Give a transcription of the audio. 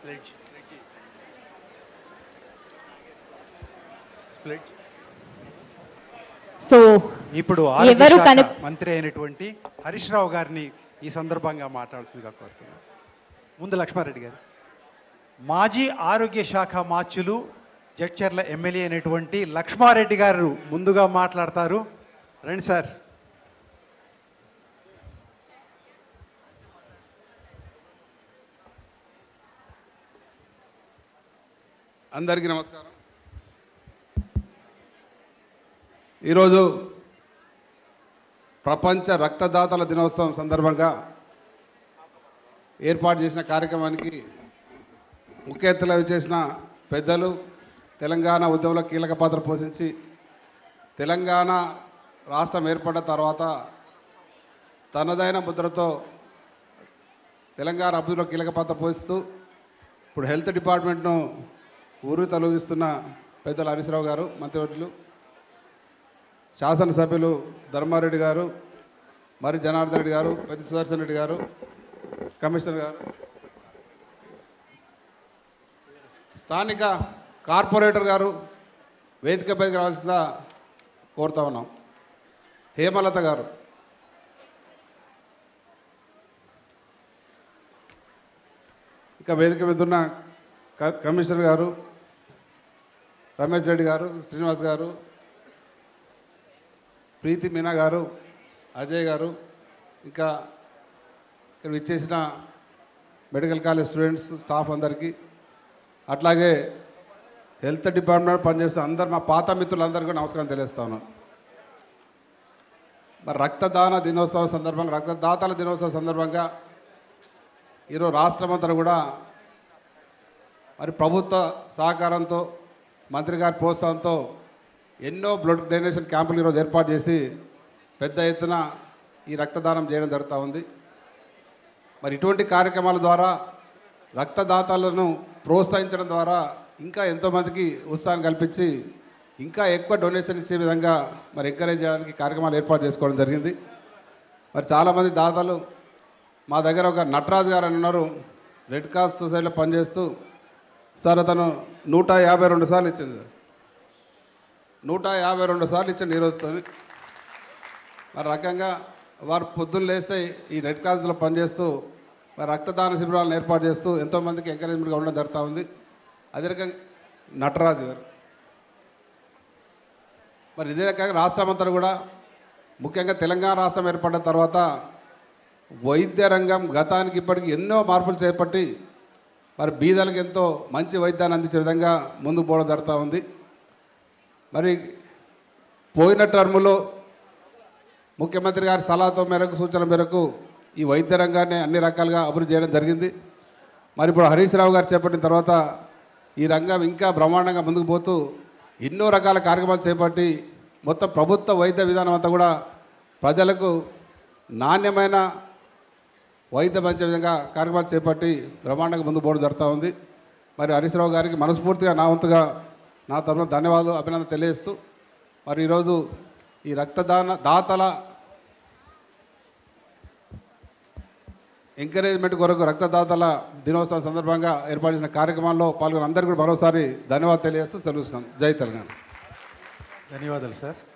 split split so ఇప్పుడు ఆరోగ్య ఎవరు శాఖ కని- మంత్రి అయినటువంటి హరీష్ రావు గారిని ఈ సందర్భంగా మాట్లాడాల్సిందిగా కోరుతున్నాను ముందు లక్ష్మారెడ్డి గారు మాజీ ఆరోగ్య శాఖ మార్చులు జడ్చర్ల ఎమ్మెల్యే అయినటువంటి లక్ష్మారెడ్డి గారు ముందుగా మాట్లాడతారు రండి సార్ అందరికీ నమస్కారం ఈరోజు ప్రపంచ రక్తదాతల దినోత్సవం సందర్భంగా ఏర్పాటు చేసిన కార్యక్రమానికి ముఖ్య ఎత్తులో చేసిన పెద్దలు తెలంగాణ ఉద్యమంలో కీలక పాత్ర పోషించి తెలంగాణ రాష్ట్రం ఏర్పడ్డ తర్వాత తనదైన ముద్రతో తెలంగాణ అభివృద్ధిలో కీలక పాత్ర పోషిస్తూ ఇప్పుడు హెల్త్ డిపార్ట్మెంట్ను ఊరు తొలగిస్తున్న పెద్దల హరీశ్రావు గారు మంత్రివర్యులు శాసనసభ్యులు ధర్మారెడ్డి గారు మరి జనార్దన్ రెడ్డి గారు పెద్ద సుదర్శన్ రెడ్డి గారు కమిషనర్ గారు స్థానిక కార్పొరేటర్ గారు వేదికపైకి రావాల్సిందా కోరుతా ఉన్నాం హేమలత గారు ఇంకా వేదిక మీద ఉన్న క- కమిషనర్ గారు రమేష్ రెడ్డి గారు శ్రీనివాస్ గారు ప్రీతి మీనా గారు అజయ్ గారు ఇంకా ఇక్కడ విచ్చేసిన మెడికల్ కాలేజ్ స్టూడెంట్స్ స్టాఫ్ అందరికీ అట్లాగే హెల్త్ డిపార్ట్మెంట్ పనిచేస్తున్న అందరు మా పాత మిత్రులందరికీ నమస్కారం తెలియస్తా ఉన్నాను మరి రక్తదాన దినోత్సవం సందర్భంగా రక్తదాతల దినోత్సవం సందర్భంగా ఈరోజు రాష్ట్రమంతా కూడా మరి ప్రభుత్వ సహకారంతో మంత్రి గారి ప్రోత్సాహంతో ఎన్నో బ్లడ్ డొనేషన్ క్యాంపులు ఈరోజు ఏర్పాటు చేసి పెద్ద ఎత్తున ఈ రక్తదానం చేయడం జరుగుతూ ఉంది మరి ఇటువంటి కార్యక్రమాల ద్వారా రక్తదాతలను ప్రోత్సహించడం ద్వారా ఇంకా ఎంతోమందికి ఉత్సాహం కల్పించి ఇంకా ఎక్కువ డొనేషన్ ఇచ్చే విధంగా మరి ఎంకరేజ్ చేయడానికి కార్యక్రమాలు ఏర్పాటు చేసుకోవడం జరిగింది మరి చాలామంది దాతలు మా దగ్గర ఒక నటరాజు గారు అని ఉన్నారు రెడ్ క్రాస్ సొసైటీలో పనిచేస్తూ సార్ అతను నూట యాభై రెండు సార్లు ఇచ్చింది సార్ నూట యాభై రెండు సార్లు ఇచ్చింది ఈరోజుతో మరి రకంగా వారు పొద్దున్న లేస్తే ఈ రెడ్ క్రాస్లో పనిచేస్తూ మరి రక్తదాన శిబిరాలను ఏర్పాటు చేస్తూ ఎంతోమందికి ఎంకరేజ్మెంట్గా ఉండడం జరుగుతూ ఉంది అదే రకంగా నటరాజు గారు మరి ఇదే రకంగా రాష్ట్రమంతా కూడా ముఖ్యంగా తెలంగాణ రాష్ట్రం ఏర్పడిన తర్వాత వైద్య రంగం గతానికి ఇప్పటికి ఎన్నో మార్పులు చేపట్టి మరి బీదలకు ఎంతో మంచి వైద్యాన్ని అందించే విధంగా ముందుకు పోవడం జరుగుతూ ఉంది మరి పోయిన టర్ములో ముఖ్యమంత్రి గారి సలహాతో మేరకు సూచన మేరకు ఈ వైద్య రంగాన్ని అన్ని రకాలుగా అభివృద్ధి చేయడం జరిగింది మరి ఇప్పుడు హరీష్ రావు గారు చేపట్టిన తర్వాత ఈ రంగం ఇంకా బ్రహ్మాండంగా ముందుకు పోతూ ఎన్నో రకాల కార్యక్రమాలు చేపట్టి మొత్తం ప్రభుత్వ వైద్య విధానం అంతా కూడా ప్రజలకు నాణ్యమైన వైద్యం అంచే విధంగా కార్యక్రమాలు చేపట్టి బ్రహ్మాండంగా ముందు పోవడం జరుగుతూ ఉంది మరి హరీష్ రావు గారికి మనస్ఫూర్తిగా నా వంతుగా నా తరఫున ధన్యవాదాలు అభినందన తెలియజేస్తూ మరి ఈరోజు ఈ రక్తదాన దాతల ఎంకరేజ్మెంట్ కొరకు రక్తదాతల దినోత్సవం సందర్భంగా ఏర్పాటు చేసిన కార్యక్రమాల్లో పాల్గొన్న అందరికీ కూడా మరోసారి ధన్యవాదాలు తెలియజేస్తూ సెలవుస్తున్నాను జై తెలంగాణ ధన్యవాదాలు సార్